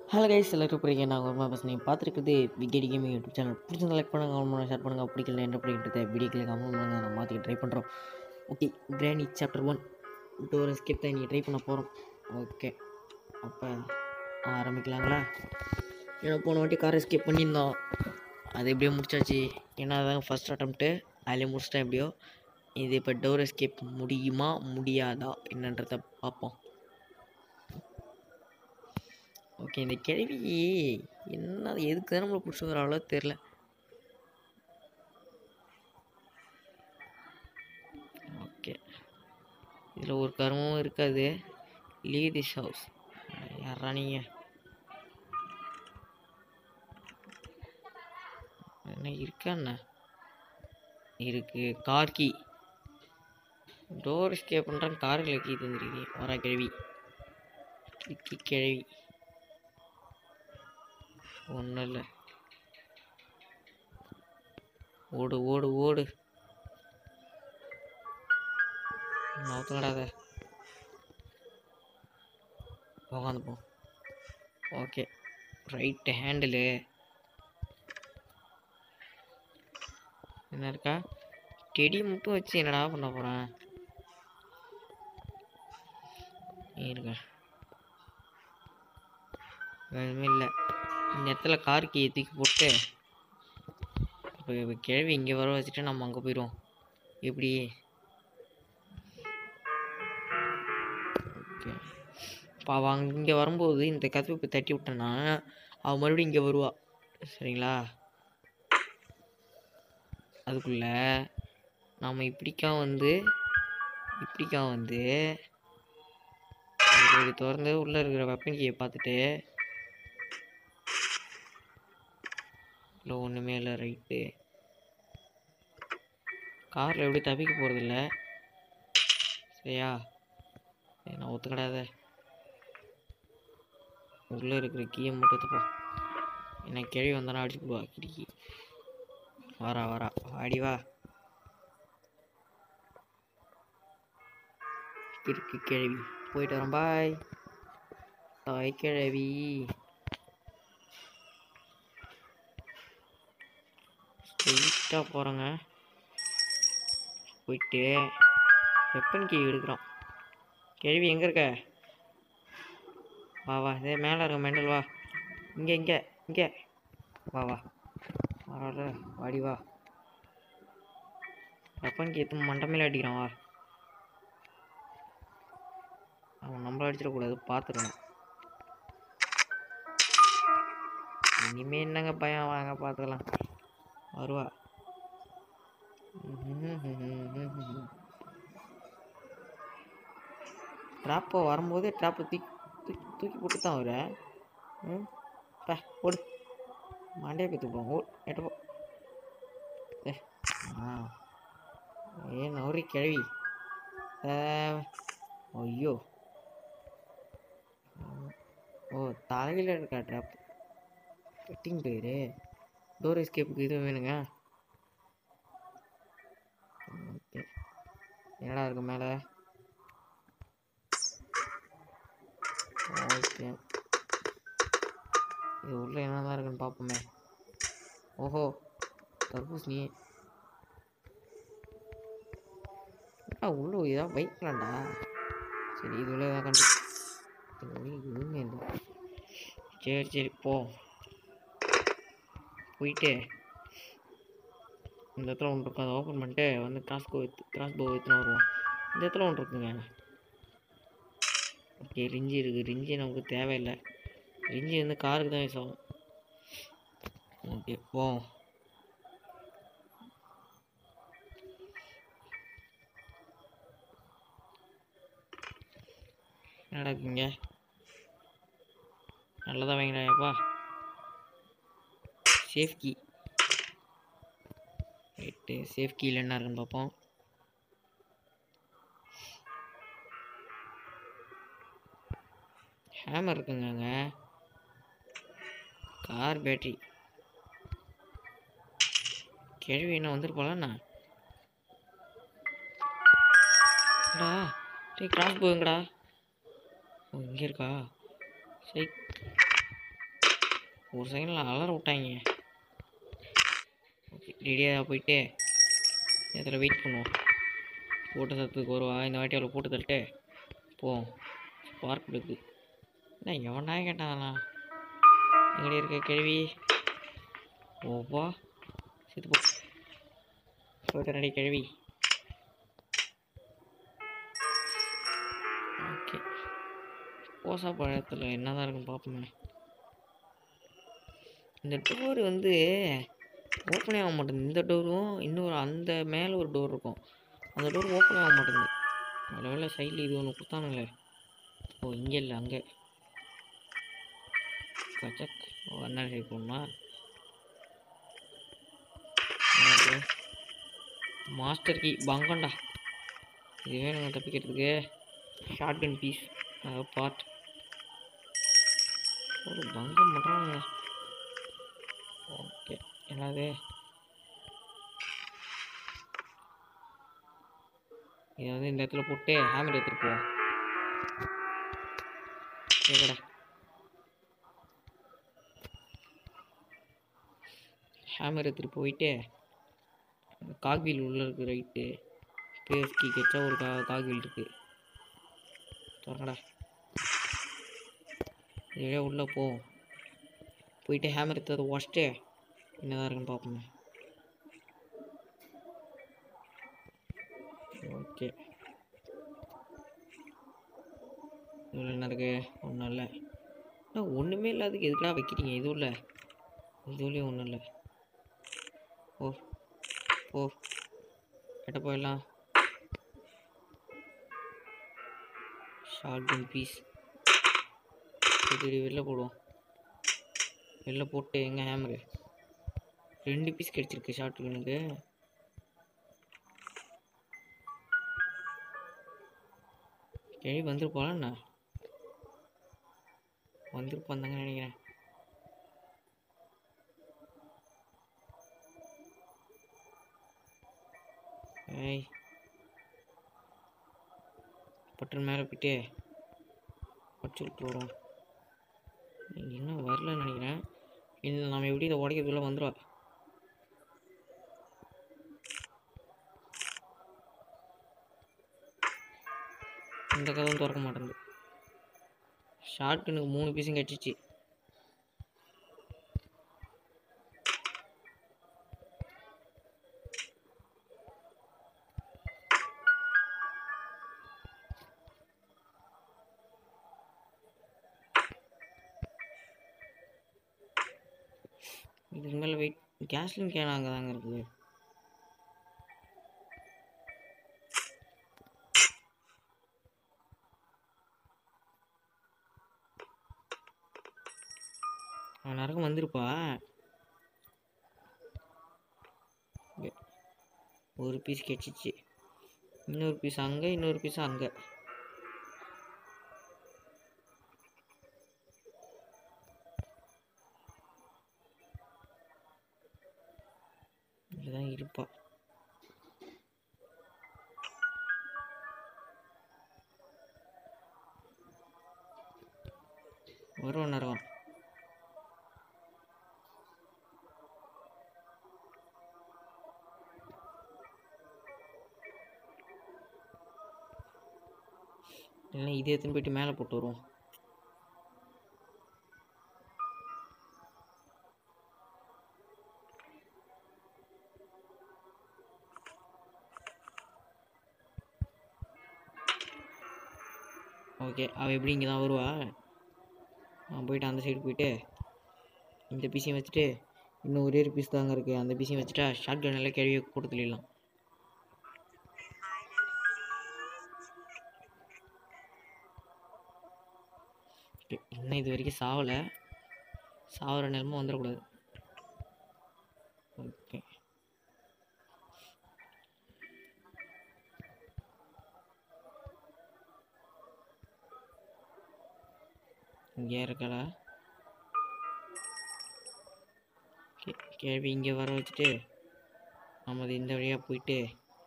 Hello guys எல்லாருக்கும் பிடிக்க நான் ஒரு பஸ் நீங்கள் பார்த்துருக்குது விக்கெட் கேமிங் யூடியூப் சேனல் பிடிச்ச லைக் பண்ணுங்க கமெண்ட் பண்ணுங்க ஷேர் பண்ணுங்கள் பிடிக்கல என்ன பிடிக்கிறது வீடியோக்கில் கமெண்ட் பண்ணுங்க நான் மாற்றிக்க ட்ரை பண்ணுறோம் ஓகே கிராணி சாப்டர் ஒன் டோர் ஸ்கிப் தான் நீங்கள் ட்ரை பண்ண போகிறோம் ஓகே அப்போ ஆரம்பிக்கலாங்களா ஏன்னா போன வாட்டி காரை ஸ்கிப் பண்ணியிருந்தோம் அது எப்படியோ முடிச்சாச்சு ஏன்னா அதான் ஃபஸ்ட் அட்டம்ப்ட்டு அதிலே முடிச்சிட்டேன் எப்படியோ இது இப்போ டோர் எஸ்கேப் முடியுமா முடியாதா என்னன்றதை பார்ப்போம் ஓகே இந்த கேள்வி என்ன எதுக்கு தான் நம்மளை பிடிச்சி வராளோ தெரில ஓகே இதில் ஒரு கருமும் இருக்காது லீவ் திஸ் ஹவுஸ் யாரா நீங்கள் என்ன இருக்கா என்ன இருக்கு கார் கீ டோர் எஸ்கேப் பண்ணுறேன் காரில் கீ தந்துருக்கீங்க வரா கிழவி கிக்கி கிழவி ஒன்றும் இல்லை ஓடு ஓடு ஓடு நோக்கடாத உக்காந்து போ ஓகே ரைட்டு ஹேண்டிலு என்ன இருக்கா டெடி மட்டும் வச்சு என்னடா பண்ண போகிறேன் இருங்க எதுவுமே இல்லை இந்த இடத்துல கார் கீயை தூக்கி போட்டு இப்போ இப்போ கிழவி இங்கே வர வச்சுட்டு நம்ம அங்கே போயிடுவோம் எப்படி ஓகே இப்போ அவள் இங்கே வரும்போது இந்த கதவை இப்போ தட்டி விட்டேன்னா அவள் மறுபடியும் இங்கே வருவா சரிங்களா அதுக்குள்ள நாம் இப்படிக்கா வந்து இப்படிக்கா வந்து இது திறந்து உள்ளே இருக்கிற வெப்பன் கீயை பார்த்துட்டு இல்லை ஒன்றுமே இல்லை ரைட்டு காரில் எப்படி தப்பிக்க போகிறதில்ல சரியா சரி, நான் ஒத்துக்கடாத உள்ளே இருக்கிற கீயை மட்டும் தப்போ என்ன கிழவி வந்தானா அடிச்சு போடுவா கிடிக்கி வரா வரா வாடி வா கிறுக்கு கிழவி போயிட்டு வரோம் பாய் தாய் கிழவி ஸ்ட்ரெயிட்டாக போகிறோங்க போயிட்டு வெப்பன் கீ எடுக்கிறோம் கேள்வி எங்கே இருக்க வா வா இதே மேலே இருக்க மெண்டல் வா இங்கே இங்கே இங்கே வா வா வராத வாடி வா வெப்பன் கீ எடுத்து மண்டமையில் அடிக்கிறான் வா அவன் நம்மள அடிச்சிடக்கூடாது பார்த்துக்கணும் இனிமே என்னங்க பயம் வாங்க பார்த்துக்கலாம் வருவா ட்ராப்போ வரும்போதே ட்ராப்பை தூக்கி தூக்கி தூக்கி போட்டு தான் வர ம் பே ஓடு மண்டையை பற்றி போவோம் ஓ எட்ட போ ஏ ஆ ஏ நவுரி கிழவி ஐயோ ஓ தலையில் இருக்கா ட்ராப் கட்டிங் போயிரு டோர் எஸ்கேப்புக்கு இது வேணுங்க ஓகே என்னடா இருக்கு மேலே ஓகே இது உள்ள என்னதான் இருக்குன்னு பார்ப்போமே ஓஹோ தர்பூசணி என்னடா உள்ள இதான் வைக்கலாம்டா சரி இது உள்ள ஏதாவது கண்டு இவங்க இல்லை சரி சரி போ போயிட்டு இந்த இடத்துல ஒன்று இருக்கும் அதை ஓப்பன் பண்ணிட்டு வந்து கிராஸ் போ எடுத்து கிராஸ் போ எடுத்துன்னு வருவோம் இந்த இடத்துல ஒன்று இருக்குங்க ஓகே ரிஞ்சி இருக்குது ரிஞ்சி நமக்கு தேவையில்லை ரிஞ்சி வந்து காருக்கு தான் யூஸ் ஆகும் ஓகே போ என்னடா இருக்குங்க நல்லதாக வாங்கிடாப்பா சேஃப் கீ ரைட்டு சேஃப் கீயில் என்ன இருக்குன்னு பார்ப்போம் ஹேமர் இருக்குங்க கார் பேட்டரி கேள்வி என்ன வந்துருப்பாளண்ணா டா டேய் கிராஸ் போகுங்கடா ஓ இங்கே இருக்கா சரி ஒரு செகண்டில் அலற விட்டாங்க ஓகே ரெடியாக போயிட்டு இதில் வெயிட் பண்ணுவோம் போட்டு தரத்துக்கு வருவா இந்த வாட்டி அவளை போட்டு தள்ளிட்டு போவோம் பார்க் இருக்கு என்ன எவனா கேட்டானா எங்கடி இருக்க கேள்வி ஓப்பா செத்து போ போயிட்டு ரெடி கேள்வி ஓகே கோசா பழத்தில் என்னதான் இருக்குன்னு பார்ப்போமே இந்த டோர் வந்து ஓப்பனே ஆக மாட்டேங்குது இந்த டோரும் இன்னொரு அந்த மேலே ஒரு டோர் இருக்கும் அந்த டோர் ஓப்பனே ஆக மாட்டேங்குது நல்ல வேலை சைடில் இது ஒன்று கொடுத்தானுங்களே ஓ இங்கே இல்லை அங்கே கச்சக் ஓ அண்ணா சைடு போகணுமா மாஸ்டர் கீ பங்கண்டா இது வேணுங்க தப்பிக்கிறதுக்கு ஷார்ட் கன் பீஸ் அதாவது பார்ட் ஒரு பங்கம் பண்ணுறாங்க ஓகே என்னது இதை வந்து இந்த இடத்துல போட்டு ஹேமர் எடுத்துட்டு போவோம் கேக்கடா ஹேமர் எடுத்துட்டு போயிட்டு அந்த காக்வீல் உள்ள இருக்கு ரைட்டு பேஸ்கி கெச்சா ஒரு கா காக்வீல் இருக்கு திறக்கடா இதே உள்ளே போவோம் போயிட்டு ஹேமர் எடுத்து அதை உடச்சிட்டு என்னதான் இருக்குன்னு பார்ப்போமே ஓகே இதில் என்ன இருக்கு ஒன்றும் இல்லை அண்ணா ஒன்றுமே இல்லாததுக்கு எதுக்குடா வைக்கிறீங்க இது உள்ள இதுலேயும் ஒன்றும் இல்லை ஓ ஓ கிட்ட போயிடலாம் ஷார்ட் கன் பீஸ் இது வெளில போடுவோம் வெளில போட்டு எங்கே ஹேமரு ரெண்டு பீஸ் கிடச்சிருக்கு ஷார்ட் கனுக்கு கேள்வி வந்துருப்பாளா என்ன வந்துருப்பாந்தாங்க நினைக்கிறேன் ஏய் பட்டன் மேலே போயிட்டு வச்சு விட்டுருவோம் இன்னும் வரலன்னு நினைக்கிறேன் இல்லை நம்ம எப்படி இதை உடைக்கிறதுக்குள்ள வந்துடுவா இந்த கதவும் திறக்க மாட்டேங்குது ஷார்ட்டுனுக்கு மூணு பீஸும் கிடச்சிச்சு இதுக்கு மேலே வெயிட் கேஸ்லின் கேன் அங்கே தாங்க இருக்குது அவன் நரகம் வந்திருப்பா இங்க. ஒரு பீஸ் கிடச்சிச்சு இன்னொரு பீஸ் அங்கே இன்னொரு பீஸ் அங்கே இதுதான் இருப்பா வருவான் நரகம் இல்லைன்னா இதே எடுத்துன்னு போயிட்டு மேலே போட்டு வருவோம் ஓகே அவள் எப்படி இங்கே தான் வருவா நான் போயிட்டு அந்த சைடு போயிட்டு இந்த பீஸையும் வச்சுட்டு இன்னும் ஒரே ஒரு பீஸ் தாங்க இருக்குது அந்த பீஸையும் வச்சுட்டா ஷார்ட் கன் எல்லாம் கேள்வியை போட்டு தள்ளிடலாம் Okay, இன்னும் இது வரைக்கும் சாவலை சாவர நிலமும் வந்துடக்கூடாது ஓகே இங்கே இருக்கடா கே கேள்வி இங்கே வர வச்சுட்டு நம்ம அது இந்த வழியாக போயிட்டு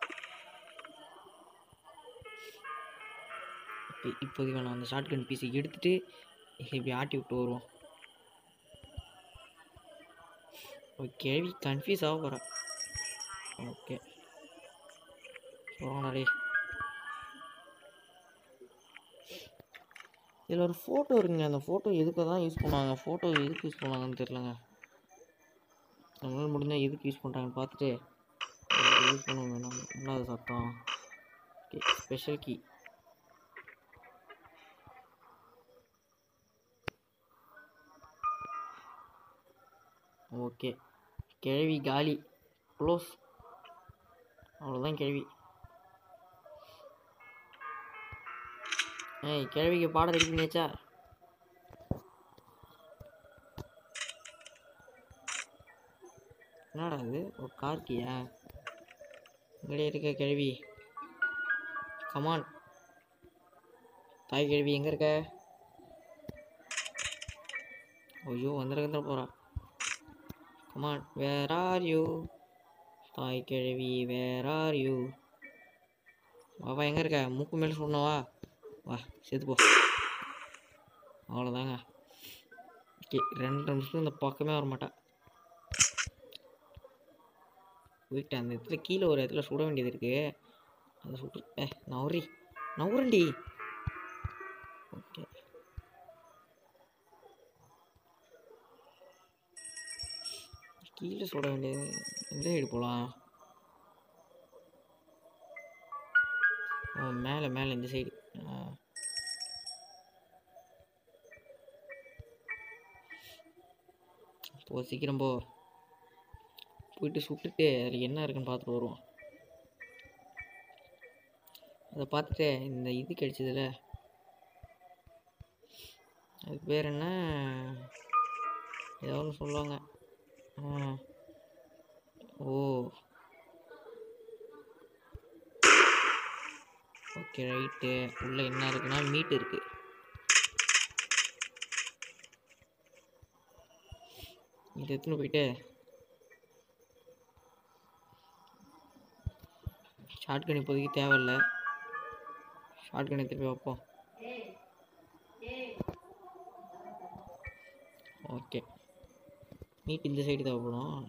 இப்போ இப்போதைக்கு வேணாம் அந்த ஷார்ட் கன் பீஸை எடுத்துட்டு இப்படி ஆட்டி விட்டு வருவோம் ஒரு கேள்வி கன்ஃபியூஸ் ஆக போகிறேன் ஓகே சொல்லுங்கடே இதில் ஒரு ஃபோட்டோ இருக்குங்க அந்த ஃபோட்டோ எதுக்கு தான் யூஸ் பண்ணுவாங்க ஃபோட்டோ எதுக்கு யூஸ் பண்ணுவாங்கன்னு தெரிலங்க நம்மளால் முடிஞ்சால் எதுக்கு யூஸ் பண்ணுறாங்கன்னு பார்த்துட்டு யூஸ் பண்ணுவோம் வேணாம் என்ன அது சத்தம் ஓகே ஸ்பெஷல் கீ ஓகே கிழவி காலி க்ளோஸ் அவ்வளோதான் கிழவி ஏய் கிழவிக்கு பாடம் ரெடி பண்ணியாச்சா என்னடா இது ஒரு கார்கியா இங்கே இருக்க கிழவி கமான் தாய் கிழவி எங்கே இருக்க ஐயோ வந்துட போகிறா கமான் வேர் ஆர் யூ தாய் கிழவி வேர் ஆர் யூ வாவா எங்கே இருக்க மூக்கு மேலே சொன்னவா வா செத்து போ அவ்வளோதாங்க ஓகே ரெண்டு நிமிஷம் இந்த பக்கமே வர மாட்டா போயிட்டு அந்த இடத்துல கீழே ஒரு இடத்துல சுட வேண்டியது இருக்கு அதை சுட்டு ஏ நவரி நவரண்டி ஓகே கீழே சுட வேண்டியது எந்த சைடு போகலாம் ஓ மேலே மேலே இந்த சைடு போ சீக்கிரம் போ போயிட்டு சுட்டுட்டு அதில் என்ன இருக்குன்னு பார்த்துட்டு வருவோம் அதை பார்த்துட்டு இந்த இது கிடைச்சதுல அதுக்கு பேர் என்ன ஏதோ ஒன்று சொல்லுவாங்க ஆ. ஓ ஓகே ரைட்டு உள்ளே என்ன இருக்குன்னா மீட் இருக்கு இதை எடுத்துன்னு போயிட்டு ஷார்ட் கன் இப்போதைக்கு தேவையில்ல ஷார்ட் கன் திருப்பி வைப்போம் ஓகே மீட் இந்த சைடு தேவைப்படும்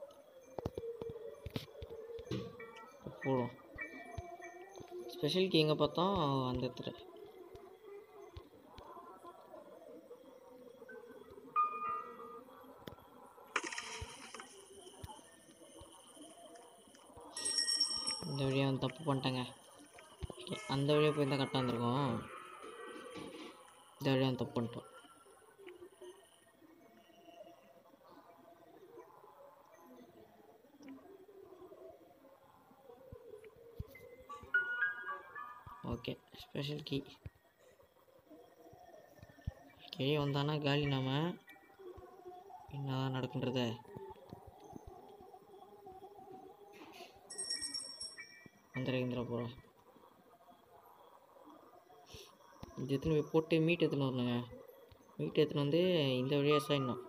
போடும் ஸ்பெஷல் கீ எங்கே பார்த்தோம் அந்த இடத்துல இந்த வழியாக வந்து தப்பு பண்ணிட்டேங்க Okay, அந்த வழியாக போயிருந்தால் கரெக்டாக இருந்திருக்கும் இந்த வழியாக வந்து தப்பு பண்ணிட்டோம் ஓகே ஸ்பெஷல் கீ கீழே வந்தானா காலி நாம என்னதான் நடக்குன்றத வந்துடுற போகிறோம் இது எடுத்துன்னு போய் போட்டு மீட் எடுத்துன்னு வரணுங்க மீட் எடுத்துன்னு வந்து இந்த வழியாக சாயிடணும்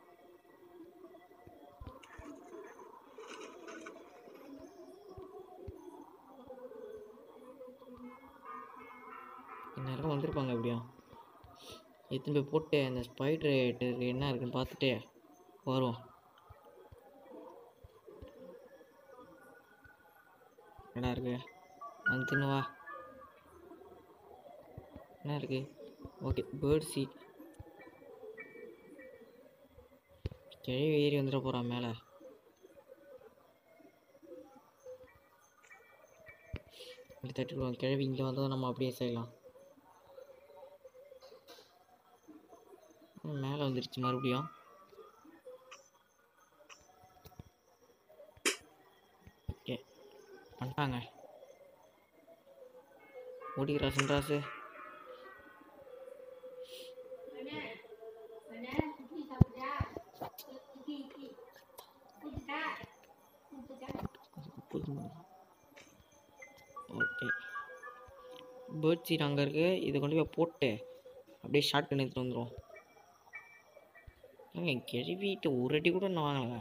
இந்நேரம் வந்திருப்பாங்க எப்படியும் எடுத்துன்னு போய் போட்டு அந்த ஸ்பைடர் என்ன இருக்குன்னு பார்த்துட்டு வருவோம் என்னடா இருக்கு வந்து தின்னு வா என்ன இருக்கு ஓகே பேர்ட் சீட் கிழவி ஏறி வந்துட போகிறான் மேலே இப்படி தட்டிடுவோம் கிழவி இங்கே வந்தால் நம்ம அப்படியே செய்யலாம் மேலே வந்துருச்சு மறுபடியும் ஓகே பண்ணிட்டாங்க ஓடிக்கிறா சின்ராசு ஓகே பேர்ட் சீட் அங்கே இருக்குது இதை கொண்டு போய் போட்டு அப்படியே ஷார்ட் பண்ணி எடுத்துட்டு வந்துடும் ஏங்க கிழவிட்டு ஒரு அடி கூட நான் வாங்கலைங்க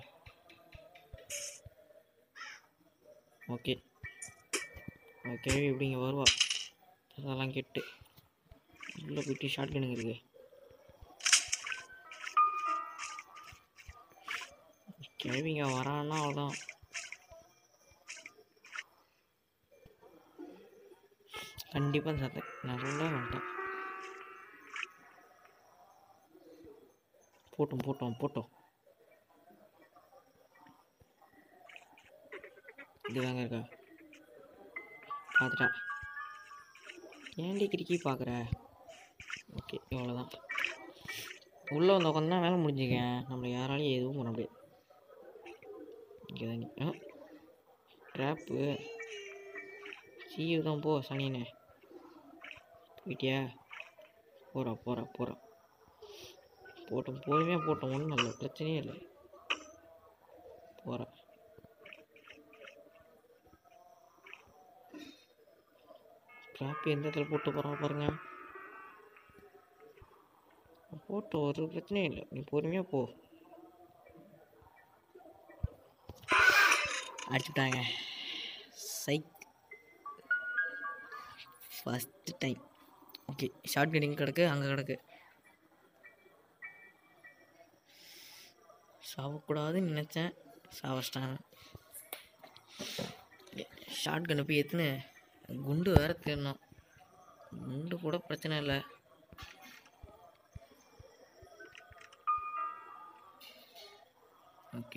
ஓகே கிழவி இப்படிங்க வருவா அதெல்லாம் கெட்டு உள்ளே போயிட்டு ஷார்ட் கண்ணுங்க இருக்கு கிழவிங்க வரான்னா அவ்வளோதான் கண்டிப்பாக சத்தம் நல்லா வந்துட்டேன் போட்டோம் போட்டோம் போட்டோம் இது தாங்க இருக்கா பார்த்துட்டா ஏன்டி கிறுக்கி பார்க்குற ஓகே இவ்வளோதான் உள்ளே வந்து உட்காந்தா வேலை முடிஞ்சுங்க நம்மளை யாராலையும் எதுவும் பண்ண முடியாது இங்கே தான் நீ ட்ராப்பு சீவு தான் போ சனினே போயிட்டியா போகிறா போகிறா போகிறா போட்டோம் பொறுமையாக போட்டோம் ஒன்றும் இல்லை பிரச்சனையே இல்லை போகிறேன் ட்ராப் எந்த இடத்துல போட்டு போகிறான் பாருங்க போட்டு ஒரு பிரச்சனையும் இல்லை நீ பொறுமையாக போ அடிச்சுட்டாங்க சைக் first time okay short cutting கிடக்கு அங்கே கிடக்கு சாவக்கூடாதுன்னு நினச்சேன் சாவச்சிட்டாங்க ஷார்ட் கண்ணு போய் எத்துன்னு குண்டு வேற தேடணும் குண்டு கூட பிரச்சனை இல்லை ஓகே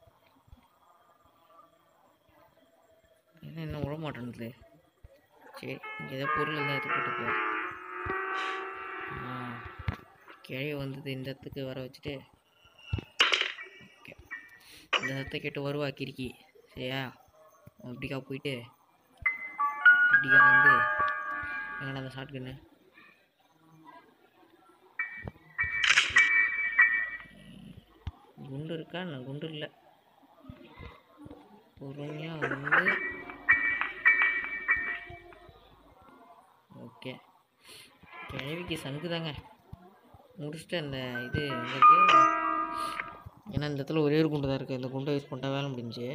என்ன என்ன விட மாட்டேன்னுது சரி இங்கே ஏதோ பொருள் இருந்தால் எடுத்து போட்டு போ ஆ கிழவி வந்தது இந்த இடத்துக்கு வர வச்சுட்டு ஓகே இந்த இடத்த கேட்டு வருவா கிறுக்கி சரியா அப்படிக்கா போயிட்டு இப்படிக்கா வந்து எங்கடா அந்த ஷார்ட் கன்னு குண்டு இருக்கா நான் குண்டு இல்லை பொறுமையாக வந்து ஓகே கிழவிக்கு சங்கு தாங்க முடிச்சுட்டு அந்த இது எங்க இருக்கு ஏன்னா இந்த இடத்துல ஒரே ஒரு குண்டு தான் இருக்குது இந்த குண்டை யூஸ் பண்ணிட்டா வேலை முடிஞ்சு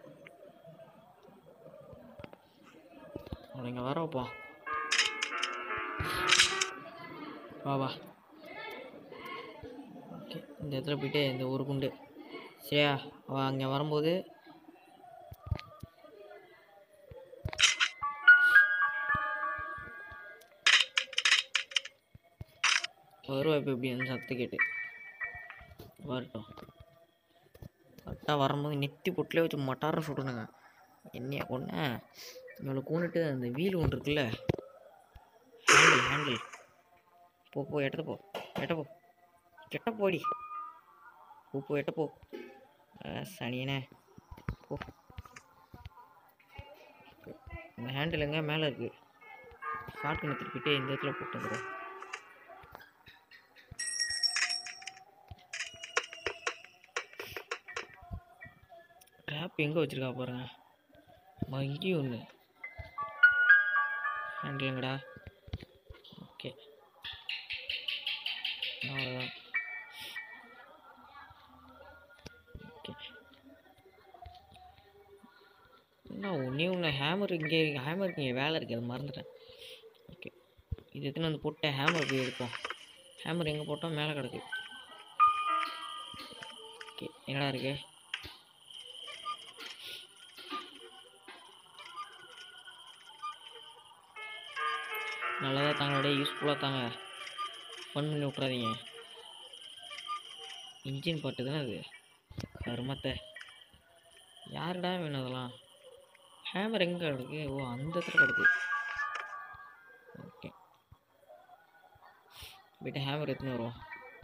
அவனை இங்கே வர வைப்போம் வா வா ஓகே இந்த இடத்துல போயிட்டு இந்த ஒரு குண்டு சரியா அவள் அங்கே வரும்போது வருவா இப்போ எப்படி அந்த சத்தத்தை கேட்டு வரட்டும் கரெக்டாக வரும்போது நெத்தி பொட்டிலே வச்சு மட்டாரம் சுடணுங்க என்னைய கொன்ன இவளை கூண்டுட்டு அந்த வீல் ஒன்று இருக்குல்ல ஹேண்டில் ஹேண்டில் போ போ எட்ட போ எட்ட போ கெட்ட போடி போ போ எட்ட போ அஹ், சனியனே போ இந்த ஹேண்டில் எங்கே மேலே இருக்குது ஷார்ட் கண்ணு திருப்பிட்டு இந்த இடத்துல போட்டு வந்துடும் ட்ராப் எங்கே வச்சுருக்கா பாருங்க அம்மா, இங்கேயும் ஒன்று ஹேண்டிலுங்கடா ஓகே அவ்வளோதான் ஓகே என்ன ஒன்றே ஒன்று ஹேமர் இங்கே ஹேமருக்கு இங்கே வேலை இருக்குது அது மறந்துட்டேன் ஓகே இது எத்தனை வந்து போட்ட ஹேமர் போய் எடுப்போம் ஹேமர் எங்கே போட்டோம் மேலே கிடக்கு ஓகே என்னடா இருக்கு நல்லதாக தாங்களோட யூஸ்ஃபுல்லாக தாங்க ஃபன் பண்ணி விட்றாதீங்க இன்ஜின் பாட்டு தானே அது கருமத்தை யாருடா வேணும் அதெல்லாம் ஹேமர் எங்கே கிடக்கு ஓ அந்த இடத்துல கிடக்கு ஓகே போயிட்டு ஹேமர் எடுத்துன்னு வருவோம்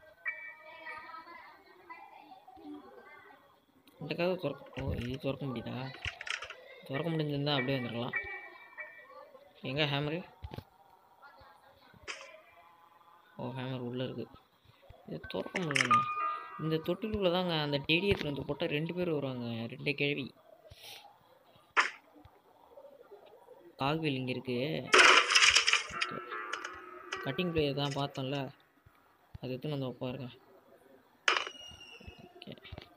இந்த கதவை திறக்க ஓ இது திறக்க முடியுதா திறக்க முடிஞ்சிருந்தா அப்படியே வந்துருக்கலாம் எங்கே ஹேமரு ஓ ஹேமர் உள்ளே இருக்குது இது திறக்க முடியலங்க இந்த தொட்டிலுக்குள்ளே தாங்க அந்த டெடி எடுத்துட்டு வந்து போட்டால் ரெண்டு பேர் வருவாங்க ரெண்டு கிழவி கால்வெல் இங்கே இருக்கு கட்டிங் பிளேயர் தான் பார்த்தோம்ல அது எடுத்துன்னு வந்து வைப்பாருங்க ஓகே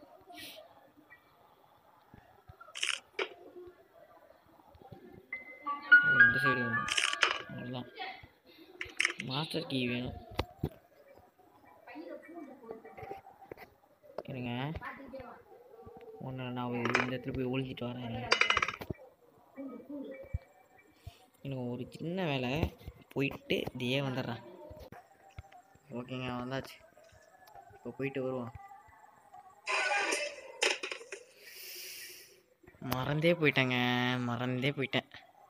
ஓ, இந்த சைடு வேணும் அவ்வளோதான் மாஸ்டர் கீ வேணும் இருங்க ஒன்று நான் இந்த இடத்துல போய் ஒழிஞ்சிட்டு வரேன் எனக்கு ஒரு சின்ன வேலை போயிட்டு இதே வந்துடுறேன் ஓகேங்க வந்தாச்சு இப்போ போயிட்டு வருவோம் மறந்தே போயிட்டேங்க மறந்தே போயிட்டேன்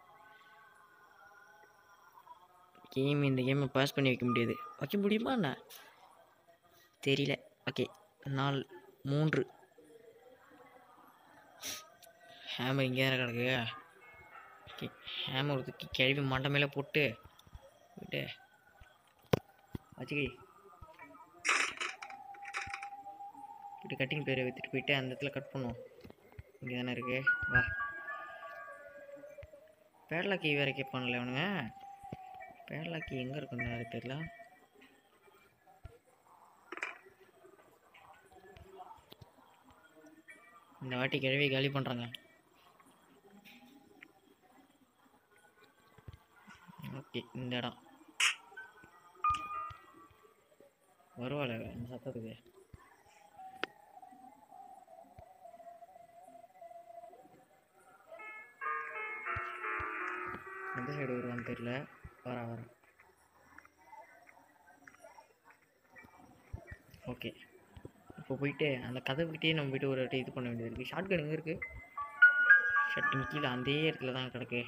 கேம் இந்த கேமை பாஸ் பண்ணி வைக்க முடியாது வைக்க முடியுமா என்ன தெரியல ஓகே நாலு மூன்று ஹேமர் இங்கே தானே கிடக்கு ஓகே ஹேமர் ஒரு தூக்கி கிளவி மண்டை மேலே போட்டு விட்டு வச்சுக்கி இப்படி கட்டிங் பேரை விற்றுட்டு போயிட்டு அந்த இடத்துல கட் பண்ணுவோம் இங்கே தானே இருக்கு வா பேரலாக்கி வேற கேட்பான்ல அவனுங்க பேரலாக்கி எங்கே இருக்கும் வேறு தெரியல இந்த வாட்டி கிழவி காலி பண்ணுறாங்க ஓகே இந்த இடம் வருவாள் இந்த சத்தத்துக்கு எந்த சைடு வருவான்னு தெரியல வர வர ஓகே இப்போ போயிட்டு அந்த கதவுக்கிட்டே நம்ம போயிட்டு ஒரு வாட்டி இது பண்ண வேண்டியது இருக்குது ஷார்ட் கன் எங்கே இருக்குது ஷர்ட்டின் கீழே அந்த இடத்துல தான் கிடக்கு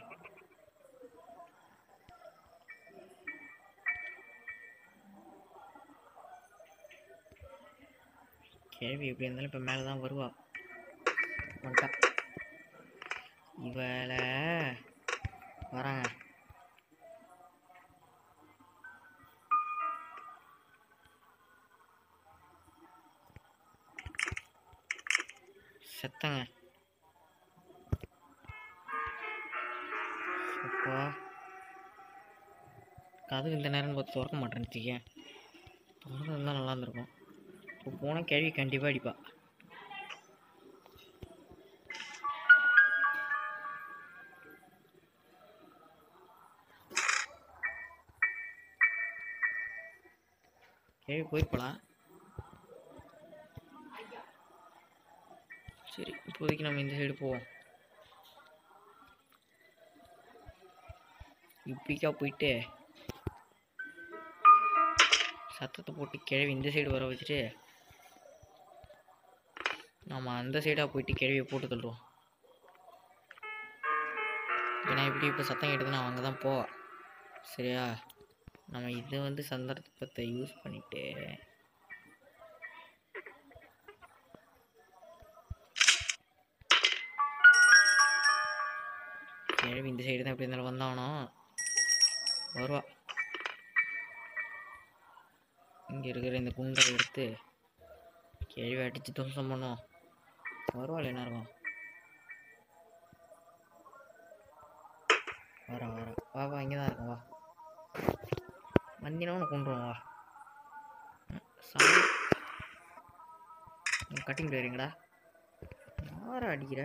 கேள்வி எப்படி இருந்தாலும் இப்போ மேலே தான் வருவா வந்துட்டா இவளை வராங்க செத்தங்க அப்பா கதவு இந்த நேரம் பார்த்து திறக்க மாட்டேன்னுச்சிக்க திறந்துருந்தா நல்லா இருந்திருக்கும் இப்போ போனால் கேள்வி கண்டிப்பாக அடிப்பா கேள்வி போயிருப்பலாம் சரி இப்போதைக்கு நம்ம இந்த சைடு போவோம் இப்படிக்கா போயிட்டு சத்தத்தை போட்டு கிழவி இந்த சைடு வர வச்சுட்டு நம்ம அந்த சைடாக போயிட்டு கிழவியை போட்டு தள்ளுவோம் ஏன்னா இப்படி இப்போ சத்தம் கேட்டதுன்னா அவங்க தான் போவா சரியா நம்ம இதை வந்து சந்தர்ப்பத்தை யூஸ் பண்ணிட்டு கிழவி இந்த சைடு தான் எப்படி இருந்தாலும் வந்தானோ வருவா இங்கே இருக்கிற இந்த குண்டை எடுத்து கிழவி அடித்து துவசம் பண்ணுவோம் வருவாள் என்ன இருக்கும் வரா வரா வா வா இங்கே தான் இருக்கும் வா வந்தினா உனக்கு கொண்டுருவோம் வா சாமி கட்டிங் போயிருங்கடா யாரை அடிக்கிற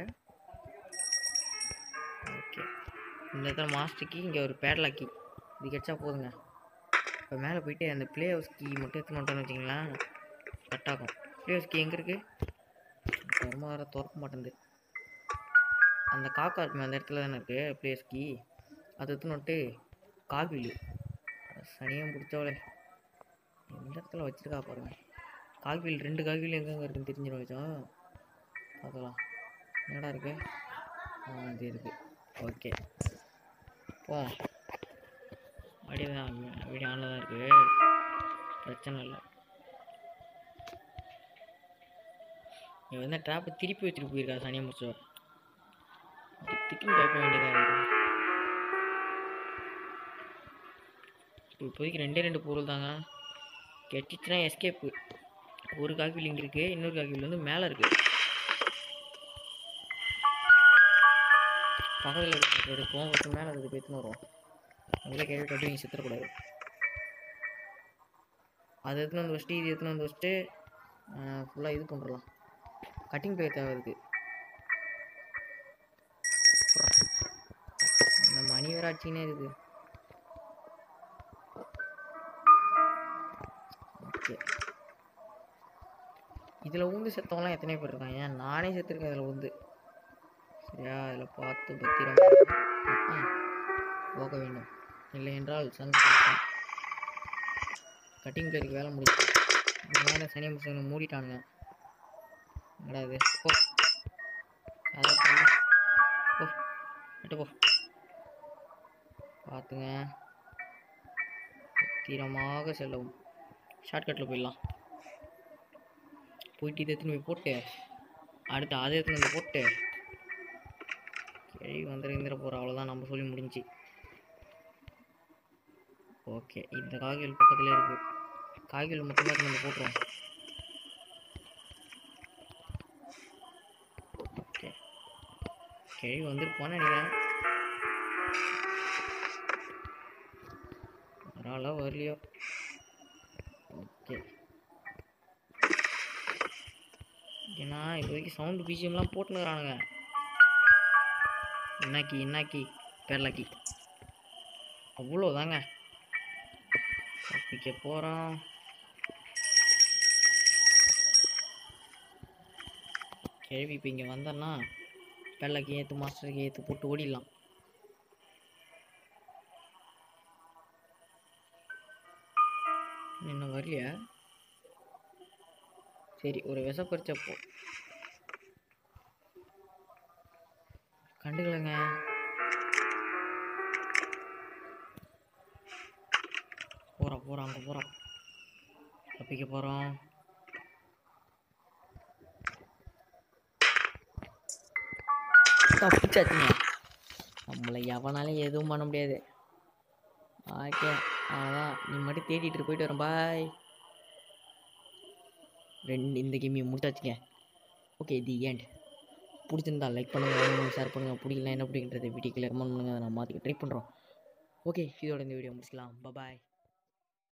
ஓகே இந்த இடத்துல மாஸ்டர் கீ இங்கே ஒரு பேட்லாக் கீ இது கிடச்சா போதுங்க இப்போ மேலே போயிட்டு அந்த ப்ளே ஹவுஸ் கீ மட்டும் எடுத்துன்னு வந்துட்டோம்னு வச்சிங்களேன் கட் ஆகும் ப்ளே ஹவுஸ் கீ எங்கே இருக்குது ரொம்ப வர திறக்க மாட்டேங்குது அந்த காக்கா இருக்குமே அந்த இடத்துல தானே இருக்குது ப்ளே ஹவுஸ் கீ அதை எடுத்துன்னு வந்துட்டு கால்வீல் சனியாக பிடிச்சவளே எந்த இடத்துல வச்சிருக்கா பாருங்க கால்வீல் ரெண்டு கால்வீல் எங்கெங்க இருக்குன்னு தெரிஞ்சிடும் வச்சா பார்க்கலாம் என்னடா இருக்கு ஆ இது இருக்கு ஓகே போ அப்படியே தான் வீடியோ ஆனில் தான் இருக்கு பிரச்சனை இல்லை இவன் வந்து ட்ராப்பை திருப்பி வச்சுட்டு போயிருக்கா சனியை முடிச்சோ திக்கின்னு கேட்க வேண்டியதாக இருக்கு இப்போதைக்கு ரெண்டே ரெண்டு பொருள் தாங்க கெட்டிச்சுன்னா எஸ்கேப்பு ஒரு காக்கில் இங்கே இருக்குது இன்னொரு காக்கில் வந்து மேலே இருக்குது பக்கத்தில் இருக்கிறது எடுப்போம் ஃபஸ்ட்டு மேலே இருக்கிறது பேத்துன்னு வருவோம் அதில் கேள்வி கட்டி நீங்கள் சித்திரக்கூடாது அது எடுத்துன்னு வந்து வச்சுட்டு இது எடுத்துன்னு வந்து வச்சுட்டு ஃபுல்லாக இது பண்ணுறலாம் கட்டிங் பிளே தேவை இருக்குது இந்த மணி வேற ஆச்சுன்னே இருக்குது ஓகே இதில் உந்து செத்தவங்களாம் எத்தனை பேர் இருக்காங்க ஏன் நானே செத்துருக்கேன் இதில் உந்து சரியா இதில் பார்த்து பத்திரம் ம்ம். போக வேண்டும் இல்லை என்றால் சங்கு கட்டிங் பிளேயருக்கு வேலை முடிச்சு வேலை சனி முசனி மூடிட்டானுங்க என்னடா இது போ அதை பண்ணு போ விட்டு போ பார்த்துங்க பத்திரமாக செல்லவும் ஷார்ட்கட்டில் போயிடலாம் போயிட்டு இதை எடுத்துன்னு போய் போட்டு அடுத்து அதை எடுத்துன்னு வந்து போட்டு கேள்வி வந்து இருந்துட போகிற அவ்வளோதான் நம்ம சொல்லி முடிஞ்சு ஓகே இந்த காய்கறி பக்கத்தில் இருக்குது காய்கறி மட்டுமே எடுத்துன்னு வந்து போட்டுருவோம் ஓகே கேள்வி வந்துருப்போன்னு நினைக்கிறேன் வராளோ வரலையோ ஓகே ஏன்னா இது வரைக்கும் சவுண்டு பிஜிஎம்லாம் போட்டுனுக்குறானுங்க என்னாக்கி என்னாக்கி பேரலாக்கி அவ்வளோதாங்க தப்பிக்க போகிறோம் கேள்வி இப்போ இங்கே வந்தோன்னா பேரலாக்கி ஏற்று மாஸ்டருக்கு ஏற்று போட்டு ஓடிடலாம் இன்னும் வரலையா சரி ஒரு விஷப்பரிச்ச போ கண்டுக்கலங்க போகிறோம் போகிறோம் அங்கே போகிறோம் தப்பிக்க போகிறோம் தப்பிச்சாச்சுங்க நம்மளை எவனாலும் எதுவும் பண்ண முடியாது ஓகே அதான் நீ மட்டும் தேடிட்டு போயிட்டு வரேன் பாய் ரெண்டு இந்த கேமையும் முடிச்சாச்சுங்க ஓகே தி ஏண்ட் பிடிச்சிருந்தா லைக் பண்ணுங்கள் ஷேர் பண்ணுங்கள் பிடிக்கல என்ன பிடிக்கின்றது வீடியோக்கில் கமெண்ட் பண்ணுங்கள் அதை நான் மாற்றிக்க ட்ரை பண்ணுறோம் ஓகே இதோட இந்த வீடியோ முடிச்சுக்கலாம் பாய்